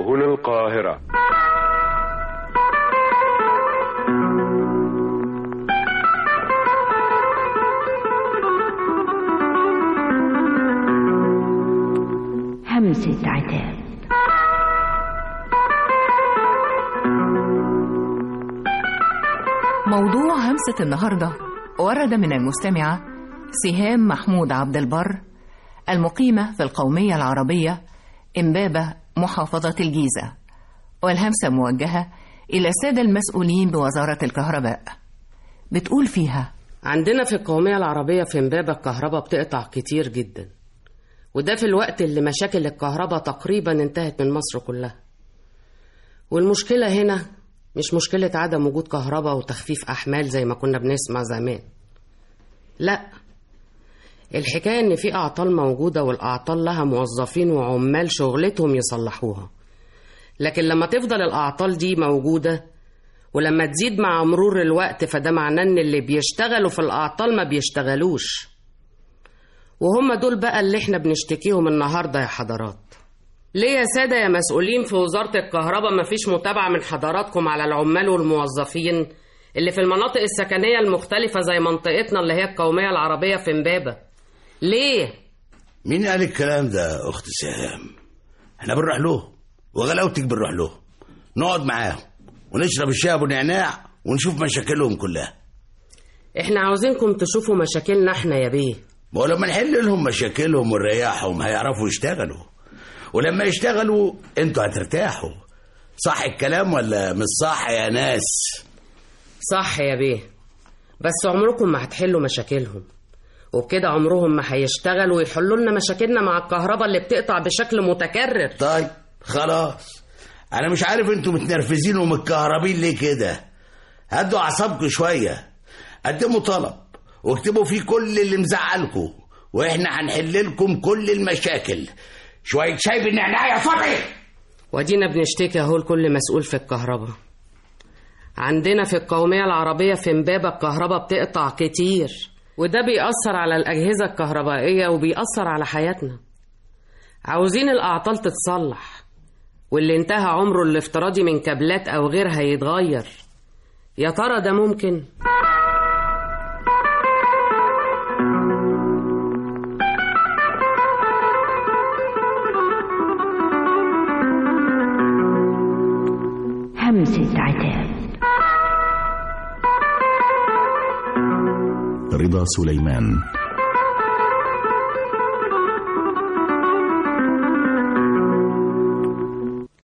هنا القاهرة همسة عتاب موضوع همسة النهاردة ورد من المستمعة سهام محمود عبد البر المقيمة في القومية العربية إمبابة محافظة الجيزة والهمسة موجهة إلى السادة المسؤولين بوزارة الكهرباء بتقول فيها عندنا في القومية العربية في امبابة الكهرباء بتقطع كتير جدا وده في الوقت اللي مشاكل الكهرباء تقريبا انتهت من مصر كلها والمشكلة هنا مش مشكلة عدم وجود كهرباء وتخفيف أحمال زي ما كنا بنسمع زمان لا الحكاية إن في أعطال موجودة والأعطال لها موظفين وعمال شغلتهم يصلحوها لكن لما تفضل الأعطال دي موجودة ولما تزيد مع مرور الوقت فده معناه إن اللي بيشتغلوا في الأعطال ما بيشتغلوش وهم دول بقى اللي احنا بنشتكيهم النهاردة يا حضرات ليه يا سادة يا مسؤولين في وزارة الكهرباء مفيش متابعة من حضراتكم على العمال والموظفين اللي في المناطق السكنية المختلفة زي منطقتنا اللي هي القومية العربية في امبابة ليه؟ مين قال الكلام ده اخت سهام احنا بنروح له وغلاوتك بنروح له نقعد معاهم ونشرب الشاي ابو نعناع ونشوف مشاكلهم كلها احنا عاوزينكم تشوفوا مشاكلنا احنا يا بيه ما هو لما نحل لهم مشاكلهم ونريحهم هيعرفوا يشتغلوا ولما يشتغلوا انتوا هترتاحوا صح الكلام ولا مش صح يا ناس صح يا بيه بس عمركم ما هتحلوا مشاكلهم وبكده عمرهم ما هيشتغلوا ويحلوا لنا مشاكلنا مع الكهرباء اللي بتقطع بشكل متكرر طيب خلاص انا مش عارف انتوا متنرفزين ومتكهربين ليه كده هدوا اعصابكم شويه قدموا طلب واكتبوا فيه كل اللي مزعلكم واحنا هنحل لكم كل المشاكل شويه شاي بالنعناع يا فتحي ودينا بنشتكي اهو لكل مسؤول في الكهرباء عندنا في القومية العربية في امبابة الكهرباء بتقطع كتير وده بيأثر على الأجهزة الكهربائية وبيأثر على حياتنا عاوزين الأعطال تتصلح واللي انتهى عمره الافتراضي من كابلات أو غيرها يتغير يا ترى ده ممكن؟ همسة عتاب رضا سليمان